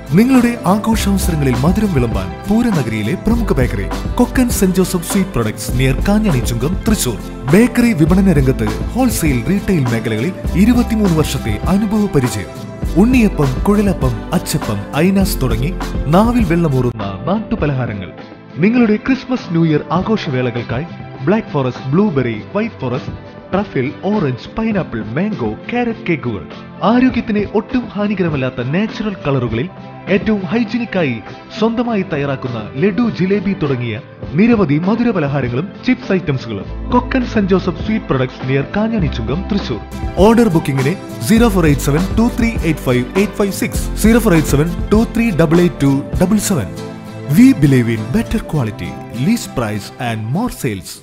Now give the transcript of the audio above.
നിങ്ങളുടെ ആഘോഷാവസരങ്ങളിൽ മധുരം വിളമ്പാൻ പൂരനഗരിയിലെ പ്രമുഖ bakery Kokkan saint Joseph sweet products near Kanjani Chungam Thrissur bakery വിപണന രംഗത്ത് ഹോൾസെയിൽ റീറ്റെയിൽ മേഖലകളിൽ ഇരുപത്തിമൂന്ന് വർഷത്തെ അനുഭവ പരിചയം ഉണ്ണിയപ്പം കുഴലപ്പം അച്ചപ്പം ഐനാസ് തുടങ്ങി നാവിൽ വെള്ളമൂറുന്ന നാട്ടുപലഹാരങ്ങൾ നിങ്ങളുടെ ക്രിസ്മസ് ന്യൂ ഇയർ ആഘോഷവേളകൾക്കായി black forest blueberry white forest truffle orange pineapple mango carrot കേക്കുകൾ ആരോഗ്യത്തിന് ഒട്ടും ഹാനികരമല്ലാത്ത നാച്ചുറൽ കളറുകളിൽ ഏറ്റവും ഹൈജീനിക്കായി സ്വന്തമായി തയ്യാറാക്കുന്ന ലഡു ജിലേബി തുടങ്ങിയ നിരവധി മധുര പലഹാരങ്ങളും ചിപ്സ് ഐറ്റംസുകളും Kokkan saint Joseph sweet products near Kanjani Chungam Thrissur order ബുക്കിംഗിന് zero four eight seven two three eight five eight five six zero four eight seven two three double eight two double seven we believe in better quality less price and more sales